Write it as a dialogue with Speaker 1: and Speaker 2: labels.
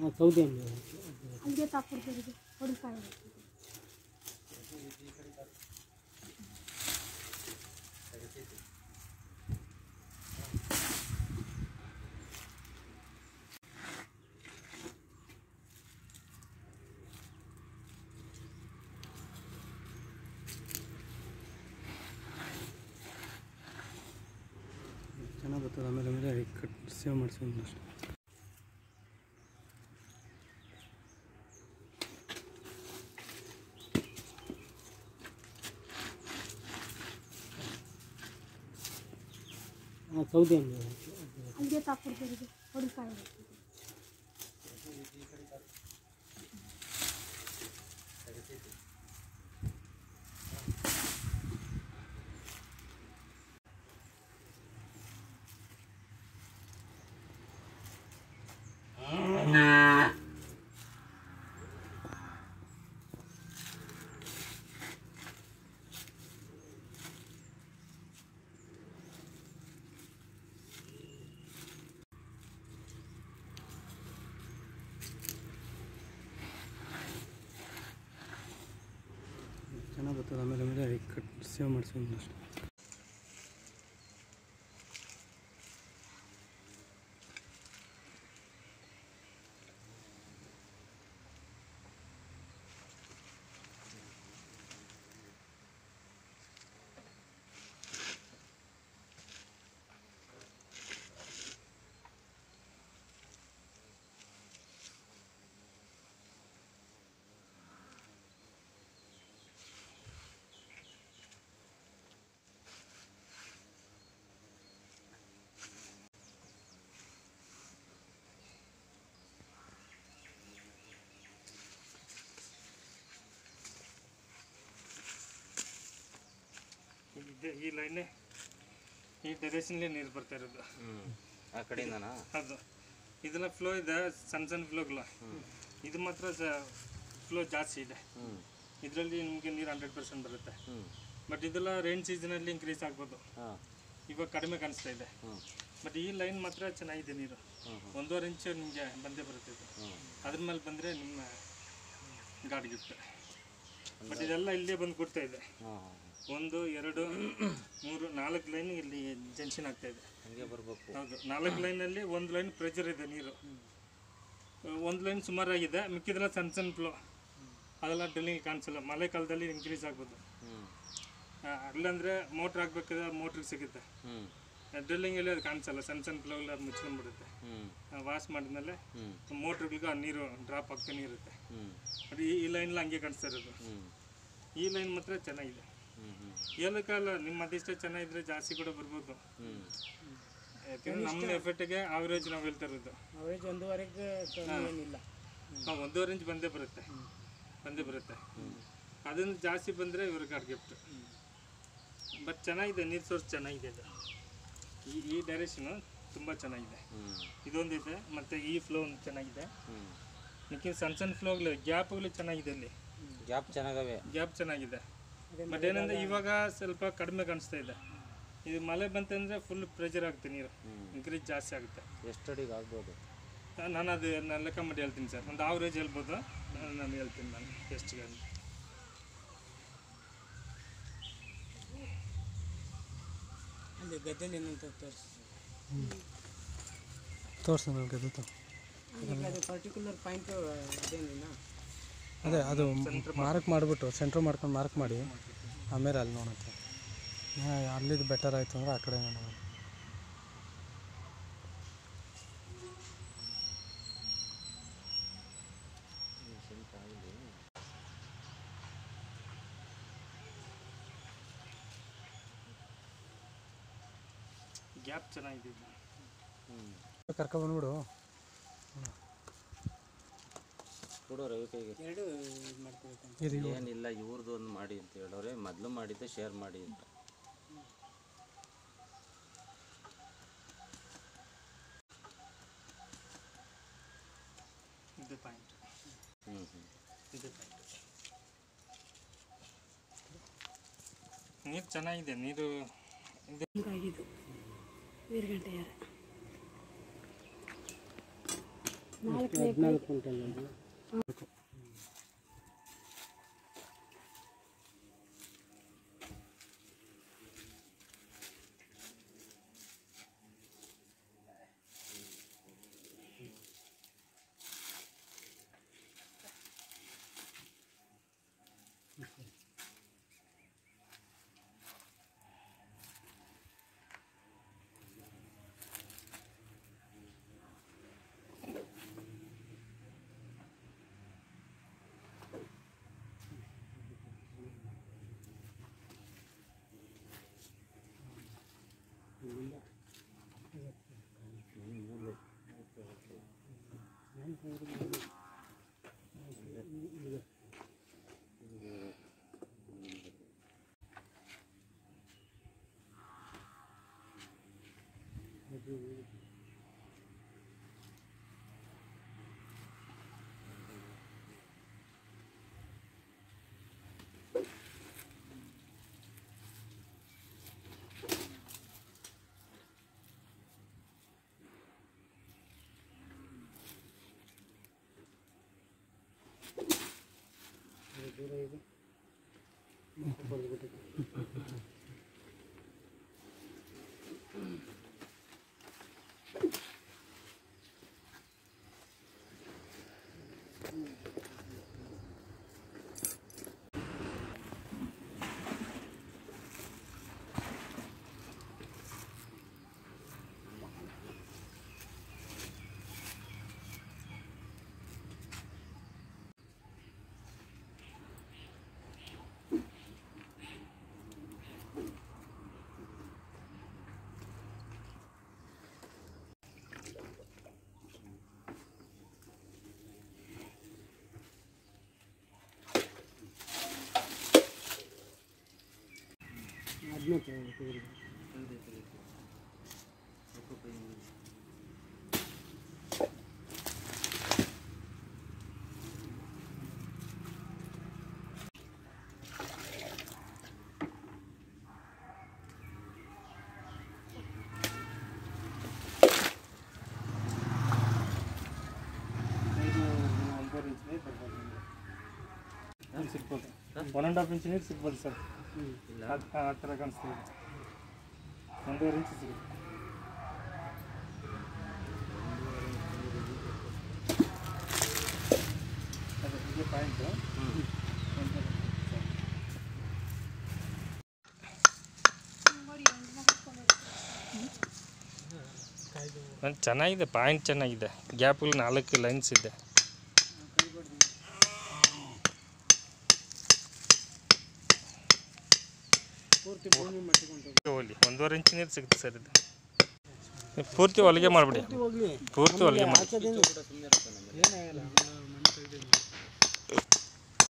Speaker 1: Saudi ಹಣ್ಣು
Speaker 2: ಹಂಗೆ ತಾಕೊಡ್ತಾರೆ ಹೊಡಿಕಾಯಿ
Speaker 3: ಚೆನ್ನಾಗಿ ಬರ್ತದೆ ಆಮೇಲೆ ಆಮೇಲೆ ಕಟ್ ಸೇವ್ ಮಾಡಿಸ್ಕೊಂಡು ಅಷ್ಟೇ
Speaker 1: ಸೌದಿ ಹಣ್ಣು
Speaker 2: ಹಂಗೆ ತಾಕೊಡ್ತಾರೆ ಹೊಡಿಕಾಯಿ
Speaker 3: ಚೆನ್ನಾಗಿ ಬರ್ತದೆ ಆಮೇಲೆ ಆಮೇಲೆ ಕಟ್ ಸೇವ್ ಮಾಡಿಸ್ಕೊಂಡು ಅಷ್ಟೇ
Speaker 4: ಇದೆ ಈ ಲೈನೇ ಈ ಡೈರೆಕ್ಷನ್ಲೇ ನೀರು ಬರ್ತಾ ಇರೋದು
Speaker 5: ಆ ಕಡೆಯಿಂದನಾ
Speaker 4: ಅದು ಇದೆಲ್ಲ ಫ್ಲೋ ಇದೆ ಸಣ್ಣ ಸಣ್ಣ ಫ್ಲೋಗಳು ಇದು ಮಾತ್ರ ಫ್ಲೋ ಜಾಸ್ತಿ ಇದೆ
Speaker 5: ಹ್ಞೂ
Speaker 4: ಇದರಲ್ಲಿ ನಿಮಗೆ ನೀರು ಹಂಡ್ರೆಡ್ ಪರ್ಸೆಂಟ್ ಬರುತ್ತೆ
Speaker 5: ಹ್ಞೂ
Speaker 4: ಬಟ್ ಇದೆಲ್ಲ ರೈನ್ ಸೀಸನಲ್ಲಿ ಇನ್ಕ್ರೀಸ್ ಆಗ್ಬೋದು
Speaker 5: ಹಾಂ
Speaker 4: ಇವಾಗ ಕಡಿಮೆ ಕಾಣಿಸ್ತಾ ಇದೆ
Speaker 5: ಹ್ಞೂ
Speaker 4: ಬಟ್ ಈ ಲೈನ್ ಮಾತ್ರ ಚೆನ್ನಾಗಿದೆ ನೀರು ಒಂದೂವರೆ ಇಂಚು ನಿಮಗೆ ಬಂದೇ ಬರುತ್ತೆ ಇದು ಅದ್ರ ಮೇಲೆ ಬಂದರೆ ನಿಮ್ಮ ಗಾಡ್ ಗಿಫ್ಟ್ ಬಟ್ ಇದೆಲ್ಲ ಇಲ್ಲೇ ಬಂದು ಕೊಡ್ತಾ ಇದೆ
Speaker 5: ಹಾಂ ಹಾಂ
Speaker 4: ಒಂದು ಎರಡು ಮೂರು ನಾಲ್ಕು ಲೈನ್ ಇಲ್ಲಿ ಜಂಕ್ಷನ್ ಆಗ್ತಾ ಇದೆ
Speaker 5: ಹಂಗೆ ಬರಬೇಕು
Speaker 4: ಹೌದು ನಾಲ್ಕು ಲೈನಲ್ಲಿ ಒಂದು ಲೈನ್ ಪ್ರೆಷರ್ ಇದೆ ನೀರು ಒಂದು ಲೈನ್ ಸುಮಾರಾಗಿದೆ ಮಿಕ್ಕಿದೆಲ್ಲ ಸಣ್ಣ ಸಣ್ಣ ಫ್ಲೋ ಅದೆಲ್ಲ ಡ್ರಿಲ್ಲಿಂಗ್ ಕಾಣಿಸಲ್ಲ ಮಳೆಗಾಲದಲ್ಲಿ ಇನ್ಕ್ರೀಸ್ ಆಗ್ಬೋದು
Speaker 5: ಹ್ಞೂ
Speaker 4: ಆ, ಅಲ್ಲಂದ್ರೆ ಮೋಟ್ರ್ ಹಾಕ್ಬೇಕಾದ್ರೆ ಮೋಟ್ರಿಗೆ ಸಿಗುತ್ತೆ
Speaker 5: ಹ್ಞೂ
Speaker 4: ಡ್ರಿಲ್ಲಿಂಗಲ್ಲಿ ಅದು ಕಾಣಿಸಲ್ಲ ಸಣ್ಣ ಸಣ್ಣ ಫ್ಲೋಗಳು ಅದು ಮುಚ್ಕೊಂಡ್ಬಿಡುತ್ತೆ
Speaker 5: ಹ್ಞೂ
Speaker 4: ವಾಶ್ ಮಾಡಿದ್ಮೇಲೆ
Speaker 5: ಹ್ಞೂ
Speaker 4: ಮೋಟ್ರ್ಗಳಿಗೆ ಆ ನೀರು ಡ್ರಾಪ್ ಆಗ್ತಾನೆ ಇರುತ್ತೆ
Speaker 5: ಹ್ಞೂ
Speaker 4: ಅದು ಈ ಈ ಲೈನಲ್ಲಿ ಹಂಗೆ ಕಾಣಿಸ್ತಾ ಇರೋದು
Speaker 5: ಹ್ಞೂ
Speaker 4: ಈ ಲೈನ್ ಮಾತ್ರ ಚೆನ್ನಾಗಿದೆ
Speaker 5: ಹ್ಞೂ ಹ್ಞೂ
Speaker 4: ಹೇಳಕ್ಕಲ್ಲ ನಿಮ್ಮ ಅದೆಷ್ಟ ಚೆನ್ನಾಗಿದ್ರೆ ಜಾಸ್ತಿ ಕೂಡ ಬರ್ಬೋದು
Speaker 5: ಹ್ಞೂ
Speaker 4: ಯಾಕಂದ್ರೆ ನಮ್ಮ ಎಫೆಕ್ಟ್ಗೆ ಆವ್ರೇಜ್ ನಾವು ಹೇಳ್ತಾ ಇರೋದು
Speaker 1: ಅವರೇಜ್ ಒಂದೂವರೆಗೆ ಕಮ್ಮಿ ಏನಿಲ್ಲ
Speaker 4: ಹಾಂ ಒಂದೂವರೆ ಇಂಚ್ ಬಂದೇ ಬರುತ್ತೆ ಬಂದೇ ಬರುತ್ತೆ ಅದನ್ನು ಜಾಸ್ತಿ ಬಂದರೆ ಇವ್ರಿಗೆ ಗಿಫ್ಟ್ ಬಟ್ ಚೆನ್ನಾಗಿದೆ ನೀರು ಸೋರ್ಸ್ ಚೆನ್ನಾಗಿದೆ ಅದು ಈ ಈ ಡೈರೆಕ್ಷನು ತುಂಬ ಚೆನ್ನಾಗಿದೆ
Speaker 5: ಹ್ಞೂ
Speaker 4: ಇದೊಂದಿದೆ ಮತ್ತು ಈ ಫ್ಲೋ ಒಂದು ಚೆನ್ನಾಗಿದೆ
Speaker 5: ಹ್ಞೂ
Speaker 4: ಮಿಕ್ಕಿದ ಸಣ್ಣ ಸಣ್ಣ ಫ್ಲೋಗಳು ಗ್ಯಾಪ್ಗಳು ಚೆನ್ನಾಗಿದೆ ಇಲ್ಲಿ
Speaker 5: ಗ್ಯಾಪ್ ಚೆನ್ನಾಗವೆ
Speaker 4: ಗ್ಯಾಪ್ ಚೆನ್ನಾಗಿದೆ ಬಟ್ ಏನಂದ್ರೆ ಇವಾಗ ಸ್ವಲ್ಪ ಕಡಿಮೆ ಕಾಣಿಸ್ತಾ ಇದೆ ಇದು ಮಳೆ ಬಂತಂದ್ರೆ ಫುಲ್ ಪ್ರೆಷರ್ ಆಗುತ್ತೆ ನೀರು ಇನ್ಕ್ರೀಸ್ ಜಾಸ್ತಿ ಆಗುತ್ತೆ
Speaker 5: ಎಷ್ಟು ಅಡಿಗೆ ಆಗ್ಬೋದು
Speaker 4: ನಾನು ಅದು ನಾನು ಲೆಕ್ಕ ಮಾಡಿ ಹೇಳ್ತೀನಿ ಸರ್ ಒಂದು ಆವ್ರೇಜ್ ಹೇಳ್ಬೋದು ನಾನು- ನಾನು ಹೇಳ್ತೀನಿ ನಾನು ಎಷ್ಟಿಗೆ ಅಂತ
Speaker 1: ಅಲ್ಲಿ ಗದ್ದೆಲಿ ಏನಂತ ತೋರಿಸಿ
Speaker 3: ತೋರಿಸು ನನಗೆ ಅದು ತೊ-
Speaker 1: ಅದು ಪರ್ಟಿಕ್ಯುಲರ್ ಪಾಯಿಂಟ್ ಅದೇನಿಲ್ಲ
Speaker 3: ಅದೇ ಅದು ಮಾರ್ಕ್ ಮಾಡಿಬಿಟ್ಟು ಸೆಂಟ್ರ್ ಮಾಡ್ಕೊಂಡು ಮಾರ್ಕ್ ಮಾಡಿ ಆಮೇಲೆ ಅಲ್ಲಿ ನೋಡುತ್ತೆ ಅಲ್ಲಿದ್ದು ಬೆಟರ್ ಆಯಿತು ಅಂದರೆ ಆ ಕಡೆ ನೋಡೋಣ
Speaker 4: ಗ್ಯಾಪ್ ಚೆನ್ನಾಗಿದೆ ಇದು.
Speaker 3: ಕರ್ಕೊಬಂದ್ಬಿಡು
Speaker 5: ಕೊಡು ರವಿ ಕೈಗೆ
Speaker 1: ಎರಡು ಇದು ಮಾಡ್ಕೋಬೇಕಂತ
Speaker 3: ಇದು
Speaker 5: ಏನಿಲ್ಲ ಇವ್ರದ್ದು ಒಂದು ಮಾಡಿ ಅಂತ ಹೇಳೋರೆ ಮೊದಲು ಮಾಡಿದ್ದೆ ಶೇರ್ ಮಾಡಿ ಅಂತ
Speaker 4: ಇದು ಪಾಯಿಂಟ್
Speaker 5: ಹ್ಞೂ ಹ್ಞೂ
Speaker 4: ಇದು ಪಾಯಿಂಟ್ ನೀರು ಚೆನ್ನಾಗಿದೆ ನೀರು ಇದು
Speaker 2: ಹಿಂಗಾಗಿದ್ದು ವೀರಗಂಟೆಯರ ನಾಲ್ಕನೇ
Speaker 1: ಹದಿನಾಲ್ಕು ಕ್ವಿಂಟಲ್ ಅದು ದೂರ ಇದೆ ಮತ್ತೆ ಬರ್ದ್ಬಿಟ್ಟಿದೆ. ಅದನ್ನೇ ತೆಗೆದು
Speaker 4: ಇದು ಒಂದೂವರೆ ಇಂಚ್ ನೀರು ಬರ್ಬೋದು ನಿಮ್ಗೆ ಸಿಗ್ಬೋದು ಒನ್ ಆ್ಯಂಡ್ ಹಾಫ್ ಇಂಚ್ ನೀರು ಸಿಗ್ಬೋದು ಸರ್ ಅದು ಆ ಥರ ಕಾಣಿಸ್ತೀವಿ ಒಂದೂವರೆ ಇಂಚ್ ಸಿಗುತ್ತೆ ಅದೇ ಇದು ಪಾಯಿಂಟು ಚೆನ್ನಾಗಿದೆ ಪಾಯಿಂಟ್ ಚೆನ್ನಾಗಿದೆ ಗ್ಯಾಪಲ್ಲಿ ನಾಲ್ಕು ಲೈನ್ಸ್ ಇದೆ
Speaker 1: ಪೂರ್ತಿ ಭೂಮಿ ಮಟ್ಟಿಕೊಂಡು
Speaker 4: ಹೋಗ್ಲಿ ಒಂದೂವರೆ ಇಂಚ್ ನೀರು ಸಿಗುತ್ತೆ ಸರ್ ಇದು ನೀವು ಪೂರ್ತಿ ಹೊಲಿಗೆ ಮಾಡಿಬಿಡಿ
Speaker 1: ಹೋಗ್ಲಿ
Speaker 4: ಪೂರ್ತಿ ಹೊಲಿಗೆ ಮಾಡಿ
Speaker 1: ಹಾಕೋದೇನು ಏನಾಗಲ್ಲ ಮಣ್ಣು ತೆಗ್ದಿದ್ದು.